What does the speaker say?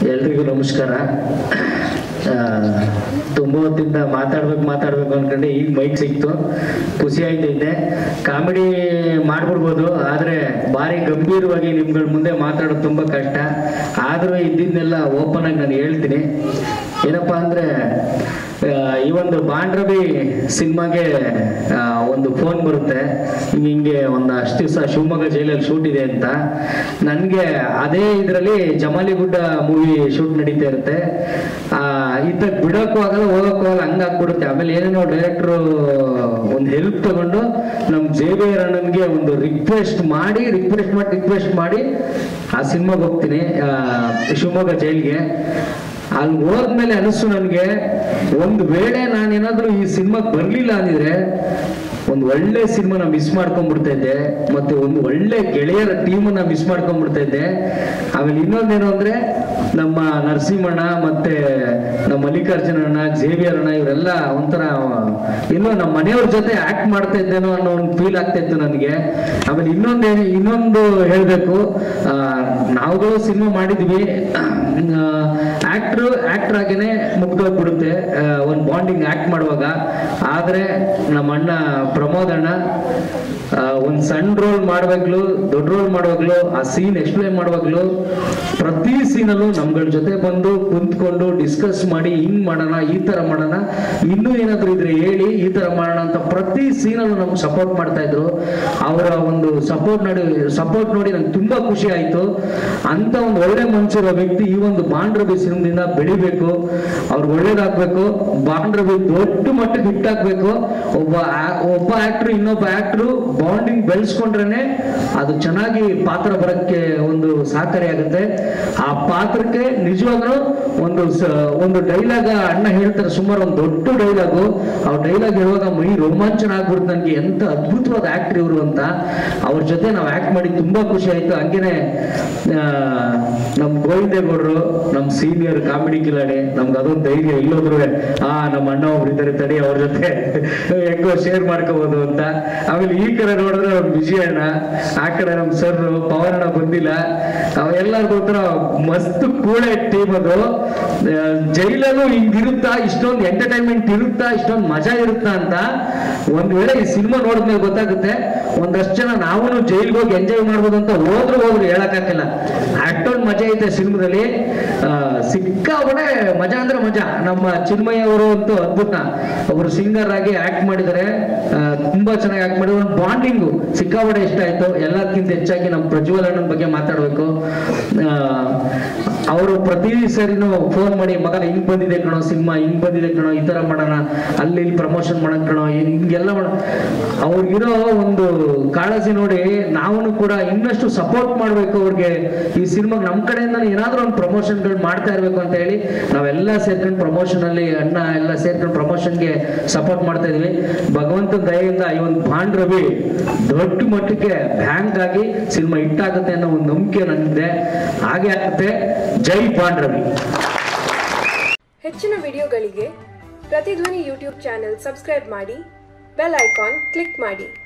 ಎಲ್ರಿಗೂ ನಮಸ್ಕಾರ ಆ, ತುಂಬ ಹೊತ್ತಿಂದ ಮಾತಾಡ್ಬೇಕು ಮಾತಾಡ್ಬೇಕು ಅನ್ಕೊಂಡೆ ಈಗ ಮೈಕ್ ಸಿಕ್ತು ಖುಷಿ ಆಯ್ತೈತೆ ಕಾಮಿಡಿ ಮಾಡ್ಬಿಡ್ಬೋದು ಆದರೆ ಭಾರಿ ಗಂಭೀರವಾಗಿ ನಿಮ್ಗಳ ಮುಂದೆ ಮಾತಾಡೋದು ತುಂಬ ಕಷ್ಟ ಆದರೂ ಇದ್ದಿದ್ದನ್ನೆಲ್ಲ ಓಪನ್ ಆಗಿ ನಾನು ಹೇಳ್ತೀನಿ ಏನಪ್ಪಾ ಅಂದರೆ ಈ ಒಂದು ಬಾಂಡ್ರವಿ ಸಿನಿಮಾಗೆ ಒಂದು ಫೋನ್ ಬರುತ್ತೆ ಹಿಂಗೆ ಹಿಂಗೆ ಒಂದು ಅಷ್ಟು ದಿವಸ ಶಿವಮೊಗ್ಗ ಜೈಲಲ್ಲಿ ಶೂಟ್ ಇದೆ ಅಂತ ನನಗೆ ಅದೇ ಇದರಲ್ಲಿ ಜಮಾಲಿಗುಡ್ಡ ಮೂವಿ ಶೂಟ್ ನಡೀತಾ ಇರುತ್ತೆ ಆ, ಇತ್ತ ಬಿಡೋಕ್ಕೂ ಆಗಲ್ಲ ಹೋಗೋಕ್ಕೂ ಆಗಲ್ಲ ಹಂಗಾಗ್ಬಿಡುತ್ತೆ ಆಮೇಲೆ ಏನೇನೋ ಡೈರೆಕ್ಟ್ರು ಒಂದು ಹೆಲ್ಪ್ ತಗೊಂಡು ನಮ್ಮ ಜೆ ವಿ ಅಣ್ಣನ್ಗೆ ಒಂದು ರಿಕ್ವೆಸ್ಟ್ ಮಾಡಿ ರಿಕ್ವೆಸ್ಟ್ ಮಾಡಿ ರಿಕ್ವೆಸ್ಟ್ ಮಾಡಿ ಆ ಸಿನಿಮಾಗೆ ಹೋಗ್ತೀನಿ ಆ, ಶಿವಮೊಗ್ಗ ಜೈಲ್ಗೆ ಅಲ್ಲಿ ಹೋದ್ಮೇಲೆ ಅನಿಸ್ತು ನನಗೆ ಒಂದು ವೇಳೆ ನಾನೇನಾದ್ರೂ ಈ ಸಿನಿಮಾಗೆ ಬರ್ಲಿಲ್ಲ ಅಂದಿದ್ರೆ ಒಂದು ಒಳ್ಳೆ ಸಿನಿಮಾನ ಮಿಸ್ ಮಾಡ್ಕೊಂಡ್ಬಿಡ್ತಾ ಇದ್ದೆ ಮತ್ತೆ ಒಂದು ಒಳ್ಳೆ ಗೆಳೆಯರ ಟೀಮನ್ನ ಮಿಸ್ ಮಾಡ್ಕೊಂಡ್ಬಿಡ್ತಾ ಇದ್ದೆ ಆಮೇಲೆ ಇನ್ನೊಂದೇನು ಅಂದ್ರೆ ನಮ್ಮ ನರಸಿಂಹಣ್ಣ ಮತ್ತೆ ನಮ್ಮ ಮಲ್ಲಿಕಾರ್ಜುನಣ್ಣ ಜೇವಿಯರ್ ಅಣ್ಣ ಇವರೆಲ್ಲ ಒಂಥರ ಇನ್ನೂ ನಮ್ಮ ಮನೆಯವ್ರ ಜೊತೆ ಆಕ್ಟ್ ಮಾಡ್ತಾ ಇದ್ದೇನೋ ಅನ್ನೋ ಒಂದು ಫೀಲ್ ಆಗ್ತಾ ಇತ್ತು ನನಗೆ ಆಮೇಲೆ ಇನ್ನೊಂದು ಇನ್ನೊಂದು ಹೇಳ್ಬೇಕು ಆ, ನಾವುಗಳು ಸಿನಿಮಾ ಮಾಡಿದ್ವಿ ಆಕ್ಟ್ರು ಆಕ್ಟರ್ ಆಗೇನೆ ಮುಗ್ದೋಗ್ಬಿಡುತ್ತೆ ಒಂದು ಬಾಂಡಿಂಗ್ ಆಕ್ಟ್ ಮಾಡುವಾಗ ಆದ್ರೆ ನಮ್ಮ ಅಣ್ಣ ಪ್ರಮೋದ್ ಅಣ್ಣ ಆ, ಒಂದ್ ಸಣ್ಣ ರೋಲ್ ಮಾಡುವಾಗ್ಲೂ ದೊಡ್ಡ ರೋಲ್ ಮಾಡುವಾಗ್ಲೂ ಆ ಸೀನ್ ಎಕ್ಸ್ಪ್ಲೈನ್ ಮಾಡುವಾಗ್ಲೂ ಪ್ರತಿ ಸೀನಲ್ಲೂ ನಮ್ಗಳ ಜೊತೆ ಬಂದು ಕುಂತ್ಕೊಂಡು ಡಿಸ್ಕಸ್ ಮಾಡಿ ಹಿಂಗ್ ಮಾಡೋಣ ಈ ತರ ಮಾಡೋಣ ಇನ್ನೂ ಏನಾದ್ರು ಇದ್ರೆ ಹೇಳಿ ಈ ತರ ಮಾಡೋಣ ಅಂತ ಪ್ರತಿ ಸೀನಲ್ಲೂ ನಮ್ಗೆ ಸಪೋರ್ಟ್ ಮಾಡ್ತಾ ಇದ್ರು ಅವರ ಒಂದು ಸಪೋರ್ಟ್ ನೋಡಿ ಸಪೋರ್ಟ್ ನೋಡಿ ನಂಗೆ ತುಂಬಾ ಖುಷಿ ಆಯ್ತು ಅಂತ ಒಂದು ಒಳ್ಳೆ ಮನುಷ್ಯರ ವ್ಯಕ್ತಿ ಈ ಒಂದು ಬಾಂಡ್ರಬಿ ಸಿನಿಮಾದಿಂದ ಬೆಳಿಬೇಕು ಅವ್ರಿಗೆ ಒಳ್ಳೇದಾಗ್ಬೇಕು ಬಾಂಡ್ರಬಿ ದೊಡ್ಡ ಮಟ್ಟಕ್ಕೆ ಹಿಟ್ ಆಗ್ಬೇಕು ಒಬ್ಬ ಆ- ಒಬ್ಬ ಆಕ್ಟರ್ ಇನ್ನೊಬ್ಬ ಆಕ್ಟರ್ ಬಾಂಡಿಂಗ್ ಬೆಳೆಸ್ಕೊಂಡ್ರೇನೆ ಅದು ಚೆನ್ನಾಗಿ ಪಾತ್ರ ಬರಕ್ಕೆ ಒಂದು ಸಹಕಾರಿಯಾಗುತ್ತೆ ಆ ಪಾತ್ರಕ್ಕೆ ನಿಜವಾಗ್ಲೂ ಒಂದು ಸ- ಒಂದು ಡೈಲಾಗ್ ಅಣ್ಣ ಹೇಳ್ತಾರೆ ಸುಮಾರು ಒಂದು ದೊಡ್ಡ ಡೈಲಾಗು ಆ ಡೈಲಾಗ್ ಹೇಳುವಾಗ ಮೈ ರೋಮಾಂಚನ ಆಗ್ಬಿಡ್ತು ನನಗೆ ಎಂತ ಅದ್ಭುತವಾದ ಆಕ್ಟರ್ ಇವರು ಅಂತ ಅವ್ರ ಜೊತೆ ನಾವು ಆಕ್ಟ್ ಮಾಡಿ ತುಂಬಾ ಖುಷಿ ಆಯ್ತು ಹಂಗೇನೆ ಆ, ನಮ್ ಗೋವಿಂದೇಗೌಡರು ನಮ್ ಸೀನಿಯರ್ ಕಾಮಿಡಿ ಕಿಲಾಡಿ ನಮ್ಗೆ ಅದೊಂದು ಧೈರ್ಯ ಇಲ್ಲೋದ್ರು ಆ ನಮ್ಮ ಅಣ್ಣ ಒಬ್ರು ಇದ್ದಾರೆ ತಡಿ ಅವ್ರ ಜೊತೆ ಹೆಂಗೋ ಶೇರ್ ಮಾಡ್ಕೋಬಹುದು ಅಂತ ಆಮೇಲೆ ಈ ಕಡೆ ನೋಡಿದ್ರೆ ನಮ್ ವಿಜಯ ಅಣ್ಣ ಆ ಕಡೆ ನಮ್ ಸರ್ ಪವನ್ ಅಣ್ಣ ಬಂದಿಲ್ಲ ಅವೆಲ್ಲರಿಗೂ ಒಂಥರ ಮಸ್ತ್ ಕೂಳೆ ಟೀಮ್ ಅದು ಆ, ಜೈಲಲ್ಲೂ ಹಿಂಗಿರುತ್ತಾ ಇಷ್ಟೊಂದು ಎಂಟರ್ಟೈನ್ಮೆಂಟ್ ಇರುತ್ತಾ ಇಷ್ಟೊಂದು ಮಜಾ ಇರುತ್ತಾ ಅಂತ ಒಂದ್ ವೇಳೆ ಈ ಸಿನಿಮಾ ನೋಡಿದ್ಮೇಲೆ ಗೊತ್ತಾಗುತ್ತೆ ಒಂದಷ್ಟು ಜನ ನಾವು ಜೈಲ್ಗೆ ಹೋಗಿ ಎಂಜಾಯ್ ಮಾಡ್ಬೋದು ಅಂತ ಹೋದ್ರು ಹೋದ್ರು ಹೇಳಕ್ಕಾಗಿಲ್ಲ ಅಷ್ಟೊಂದು ಮಜಾ ಐತೆ ಸಿನಿಮಾದಲ್ಲಿ ಸಿಕ್ಕಾಪಟ್ಟೆ ಮಜಾ ಅಂದ್ರೆ ಮಜಾ ನಮ್ಮ ಚಿನ್ಮಯ್ಯ ಅವರು ಅಂತೂ ಅದ್ಭುತ ಅವರು ಸಿಂಗರ್ ಆಗಿ ಆಕ್ಟ್ ಮಾಡಿದ್ದಾರೆ ಆ, ತುಂಬಾ ಚೆನ್ನಾಗಿ ಆಕ್ಟ್ ಮಾಡಿದ್ರು ಒಂದು ಬಾಂಡಿಂಗು ಸಿಕ್ಕಾಪಟ್ಟೆ ಇಷ್ಟ ಆಯ್ತು ಎಲ್ಲದಕ್ಕಿಂತ ಹೆಚ್ಚಾಗಿ ನಮ್ಮ ಪ್ರಜ್ವಲ್ ಅಣ್ಣನ ಬಗ್ಗೆ ಮಾತಾಡ್ಬೇಕು ಅವರು ಪ್ರತಿ ಸರಿನೂ ಫೋನ್ ಮಾಡಿ ಮಗ ಹಿಂಗ್ ಬಂದಿದೆ ಕಣೋ ಸಿನಿಮಾ ಹಿಂಗ್ ಬಂದಿದೆ ಕಣೋ ಈ ತರ ಮಾಡೋಣ ಅಲ್ಲಿ ಇಲ್ಲಿ ಪ್ರಮೋಷನ್ ಮಾಡಕ್ ಕಣೋ ಹಿಂಗ್- ಹಿಂಗೆಲ್ಲ ಮಾಡ ಅವ್ರಿಗಿರೋ ಒಂದು ಕಾಳಜಿ ನೋಡಿ ನಾವು ಕೂಡ ಇನ್ನಷ್ಟು ಸಪೋರ್ಟ್ ಮಾಡ್ಬೇಕು ಅವ್ರಿಗೆ ಈ ಸಿನಿಮಾಗೆ ನಮ್ಮ ಕಡೆಯಿಂದ ಏನಾದ್ರೂ ಒಂದು ಪ್ರಮೋಷನ್ಗಳು ಮಾಡ್ತಾ ಇರ್ಬೇಕು ಅಂತ ಹೇಳಿ ನಾವೆಲ್ಲ ಸೇರ್ಕೊಂಡು ಪ್ರಮೋಷನ್ ಅಲ್ಲಿ ಅಣ್ಣ ಎಲ್ಲ ಸೇರ್ಕೊಂಡು ಪ್ರಮೋಷನ್ಗೆ ಸಪೋರ್ಟ್ ಮಾಡ್ತಾ ಇದೀವಿ ಭಗವಂತನ ದಯೆಯಿಂದ ಈ ಒಂದು ಭಾಂಡ್ ರವಿ ದೊಡ್ಡ ಮಟ್ಟಕ್ಕೆ ಬ್ಯಾಂಕ್ ಆಗಿ ಸಿನಿಮಾ ಹಿಟ್ ಆಗುತ್ತೆ ಅನ್ನೋ ಒಂದು ನಂಬಿಕೆ ನನಗಿದೆ ಹಾಗೆ ಆಗುತ್ತೆ ಜೈ ಭಾಂಡ್ ರವಿ ಹೆಚ್ಚಿನ ವಿಡಿಯೋಗಳಿಗೆ ಪ್ರತಿಧ್ವನಿ ಯೂಟ್ಯೂಬ್ ಚಾನೆಲ್ ಸಬ್ಸ್ಕ್ರೈಬ್ ಮಾಡಿ ಬೆಲ್ ಐಕಾನ್ ಕ್ಲಿಕ್ ಮಾಡಿ